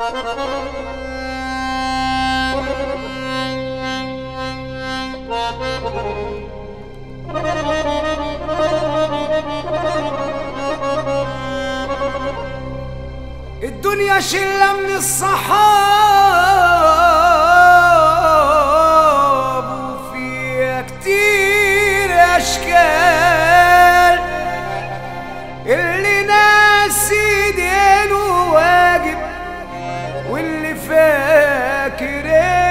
الدنيا شلة من الصحاب وفيها كتير أشكال اللي ناسي دينه واجب واللي فاكر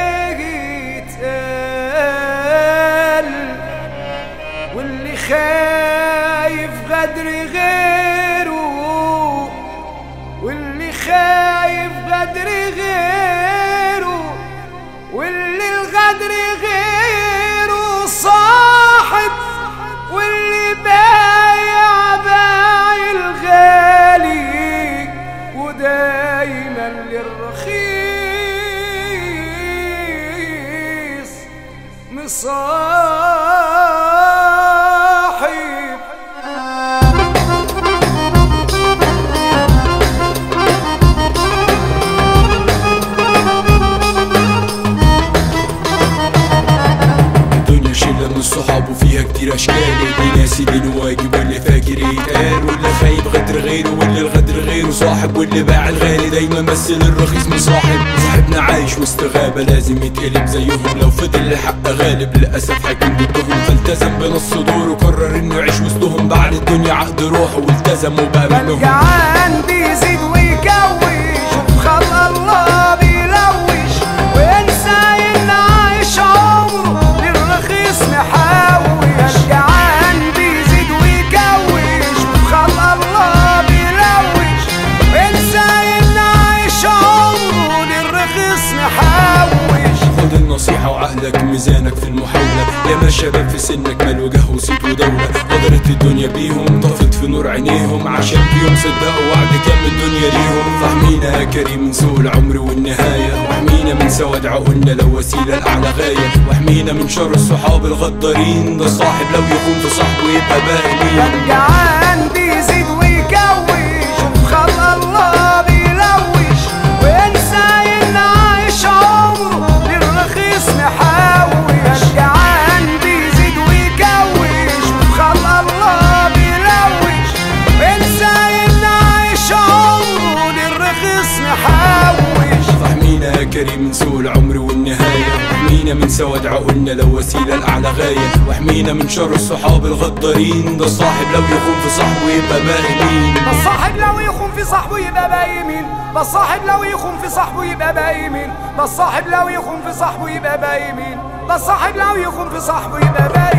يتقال واللي خايف غدر غيره واللي خايف غدر غيره واللي الغدر غيره صاحب واللي بايع بايع الغالي ودايما للرخيص مصاحب الدنيا شلة من الصحاب وفيها كتير اشكال اللي ناسي دين واجب واللي فاكر يتقال واللي خايب غدر غيره واللي الغدر غيره صاحب واللي باع الغالي دايما مثل الرخيص مصاحب صاحبنا عايش وسط غابة لازم يتقلب زيهم لو فضل الحق غالب للأسف هيكون ضدهم فالتزم بنص دور وقرر انه يعيش وسطهم بعد الدنيا عقد روحه والتزم وبقى منهم جعان بيزيد ويكوش وفي خلق الله بيلوش وينسى ان عايش عمره للرخيص محوش جعان بيزيد ويكوش وفي خلق الله بيلوش وينسى ان عايش عمره للرخيص محوش خد النصيحة وعقلك ميزانك في المحاولة ياما الشباب في سنك مال وجه وصيت ودولة قدرت الدنيا بيهم طفت في نور عينيهم عشان فيهم صدقوا وعد كم الدنيا ليهم فاهمينا يا كريم من سوء العمر والنهاية واحمينا من سواد عقولنا لو وسيلة لأعلى غاية واحمينا من شر الصحاب الغدارين ده الصاحب لو يخون في صاحبه يبقى باقي مين جعان بيزيد ويكوش وفي خلق الله بيلوش وينسى ان عايش عمره للرخيص محوش جعان بيزيد ويكوش وفي خلق الله بيلوش وينسى ان عايش عمره للرخيص محوش فاهمينا يا كريم من سوء العمر والنهاية واحمينا من سواد عقولنا لو وسيلة لأعلى غاية واحمينا من شر الصحاب الغدارين ده الصاحب لو يخون في صاحبه يبقى باقي مين ده الصاحب لو يخون في صاحبه يبقى باقي مين ده الصاحب لو يخون في صاحبه يبقى باقي مين ده الصاحب لو يخون في صاحبه يبقى باقي مين ده الصاحب لو يخون في صاحبه يبقى باقي